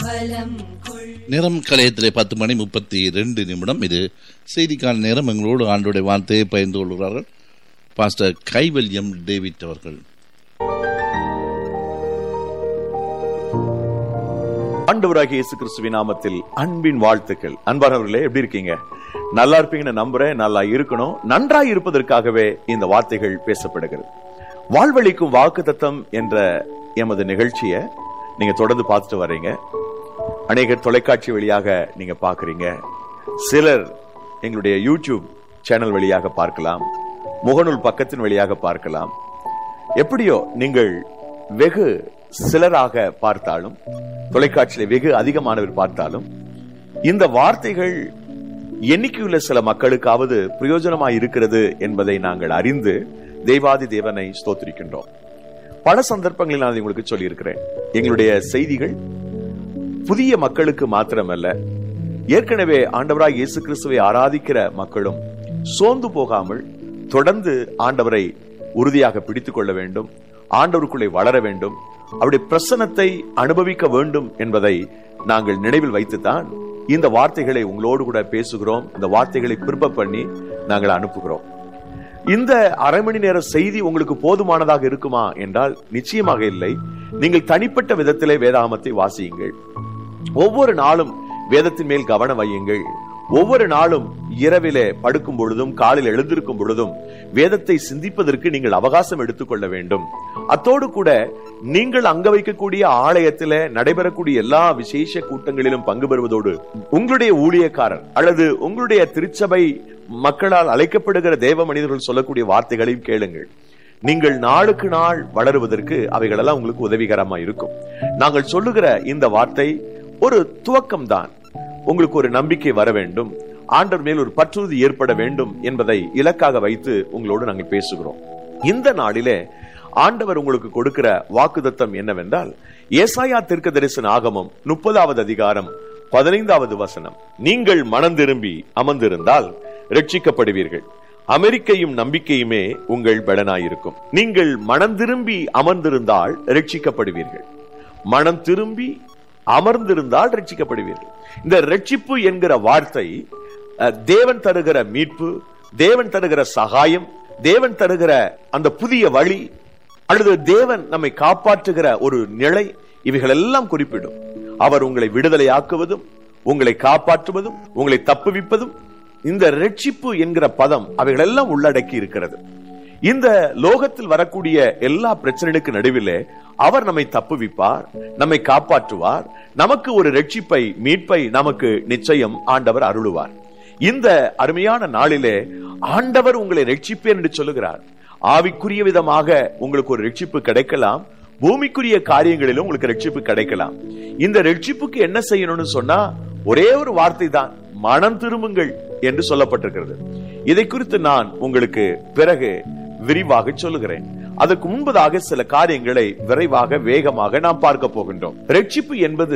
பலம் கொள் நேரம் கலையத்திலே பத்து மணி முப்பத்தி ரெண்டு நிமிடம் இது செய்திக்கான நேரம் எங்களோடு ஆண்டோடைய வார்த்தையை பகிர்ந்து கொள்கிறார்கள் பாஸ்டர் கைவல்யம் டேவிட் அவர்கள் ஆண்டவராகிய இயேசு கிறிஸ்துவின் நாமத்தில் அன்பின் வாழ்த்துக்கள் அன்பானவர்களே எப்படி இருக்கீங்க நல்லா இருப்பீங்கன்னு நம்புறேன் நல்லா இருக்கணும் நன்றாய் இருப்பதற்காகவே இந்த வார்த்தைகள் பேசப்படுகிறது வாழ்வழிக்கும் வாக்கு தத்தம் என்ற எமது நிகழ்ச்சியை நீங்க தொடர்ந்து பார்த்துட்டு வர்றீங்க அநேகர் தொலைக்காட்சி வழியாக நீங்க பாக்குறீங்க சிலர் எங்களுடைய யூடியூப் சேனல் வழியாக பார்க்கலாம் முகநூல் பக்கத்தின் வழியாக பார்க்கலாம் எப்படியோ நீங்கள் வெகு சிலராக பார்த்தாலும் தொலைக்காட்சியில வெகு அதிகமானவர் பார்த்தாலும் இந்த வார்த்தைகள் எண்ணிக்கையுள்ள சில மக்களுக்காவது பிரயோஜனமாய் இருக்கிறது என்பதை நாங்கள் அறிந்து தெய்வாதி தேவனை ஸ்தோத்திரிக்கின்றோம் பல சந்தர்ப்பங்களில் நான் உங்களுக்கு சொல்லியிருக்கிறேன் எங்களுடைய செய்திகள் புதிய மக்களுக்கு மாத்திரமல்ல ஏற்கனவே ஆண்டவராய் இயேசு கிறிஸ்துவை ஆராதிக்கிற மக்களும் சோர்ந்து போகாமல் தொடர்ந்து ஆண்டவரை உறுதியாக பிடித்துக் கொள்ள வேண்டும் ஆண்டவருக்குள்ளே வளர வேண்டும் அவருடைய பிரசனத்தை அனுபவிக்க வேண்டும் என்பதை நாங்கள் நினைவில் வைத்துத்தான் இந்த வார்த்தைகளை உங்களோடு கூட பேசுகிறோம் இந்த வார்த்தைகளை பிற்ப பண்ணி நாங்கள் அனுப்புகிறோம் இந்த அரை மணி நேர செய்தி உங்களுக்கு போதுமானதாக இருக்குமா என்றால் நிச்சயமாக இல்லை நீங்கள் தனிப்பட்ட விதத்திலே வேதாகமத்தை வாசியுங்கள் ஒவ்வொரு நாளும் வேதத்தின் மேல் கவனம் வையுங்கள் ஒவ்வொரு நாளும் இரவிலே படுக்கும் பொழுதும் காலில் எழுந்திருக்கும் பொழுதும் வேதத்தை சிந்திப்பதற்கு நீங்கள் அவகாசம் எடுத்துக்கொள்ள வேண்டும் அத்தோடு கூட நீங்கள் அங்க வைக்கக்கூடிய ஆலயத்தில நடைபெறக்கூடிய எல்லா விசேஷ கூட்டங்களிலும் பங்கு பெறுவதோடு உங்களுடைய ஊழியக்காரர் அல்லது உங்களுடைய திருச்சபை மக்களால் அழைக்கப்படுகிற தேவ மனிதர்கள் சொல்லக்கூடிய வார்த்தைகளையும் கேளுங்கள் நீங்கள் நாளுக்கு நாள் வளருவதற்கு அவைகளெல்லாம் உங்களுக்கு உதவிகரமா இருக்கும் நாங்கள் சொல்லுகிற இந்த வார்த்தை ஒரு துவக்கம் தான் உங்களுக்கு ஒரு நம்பிக்கை வர வேண்டும் ஆண்டவர் மேல் ஒரு பற்றுறுதி ஏற்பட வேண்டும் என்பதை இலக்காக வைத்து உங்களோடு நாங்கள் பேசுகிறோம் இந்த நாளிலே ஆண்டவர் உங்களுக்கு கொடுக்கிற வாக்குதத்தம் என்னவென்றால் ஏசாயா தீர்க்க தரிசன ஆகமம் முப்பதாவது அதிகாரம் பதினைந்தாவது வசனம் நீங்கள் மனம் திரும்பி அமர்ந்திருந்தால் ரட்சிக்கப்படுவீர்கள் அமெரிக்கையும் நம்பிக்கையுமே உங்கள் பலனாயிருக்கும் நீங்கள் மனம் திரும்பி அமர்ந்திருந்தால் ரட்சிக்கப்படுவீர்கள் மனம் திரும்பி அமர்ந்திருந்தால் ரட்சிக்கப்படுவீர்கள் இந்த ரட்சிப்பு என்கிற வார்த்தை அஹ், தேவன் தருகிற மீட்பு தேவன் தருகிற சகாயம் தேவன் தருகிற அந்த புதிய வழி அல்லது தேவன் நம்மை காப்பாற்றுகிற ஒரு நிலை இவைகள் எல்லாம் குறிப்பிடும் அவர் உங்களை விடுதலையாக்குவதும் உங்களை காப்பாற்றுவதும் உங்களை தப்புவிப்பதும் இந்த ரட்சிப்பு என்கிற பதம் அவைகள் எல்லாம் உள்ளடக்கி இருக்கிறது இந்த லோகத்தில் வரக்கூடிய எல்லா பிரச்சனைகளுக்கு நடுவிலே அவர் நம்மை தப்புவிப்பார் நம்மை காப்பாற்றுவார் நமக்கு ஒரு ரட்சிப்பை மீட்பை நமக்கு நிச்சயம் ஆண்டவர் அருளுவார் இந்த அருமையான நாளிலே ஆண்டவர் உங்களை ரட்சிப்பேன் என்று சொல்லுகிறார் ஆவிக்குரிய விதமாக உங்களுக்கு ஒரு ரட்சிப்பு கிடைக்கலாம் பூமிக்குரிய காரியங்களிலும் உங்களுக்கு ரட்சிப்பு கிடைக்கலாம் இந்த ரட்சிப்புக்கு என்ன செய்யணும்னு சொன்னா ஒரே ஒரு வார்த்தை தான் மனம் திரும்புங்கள் என்று சொல்லப்பட்டிருக்கிறது இதை குறித்து நான் உங்களுக்கு பிறகு விரிவாக சொல்லுகிறேன் அதற்கு முன்பதாக சில காரியங்களை விரைவாக வேகமாக நாம் பார்க்க போகின்றோம் ரட்சிப்பு என்பது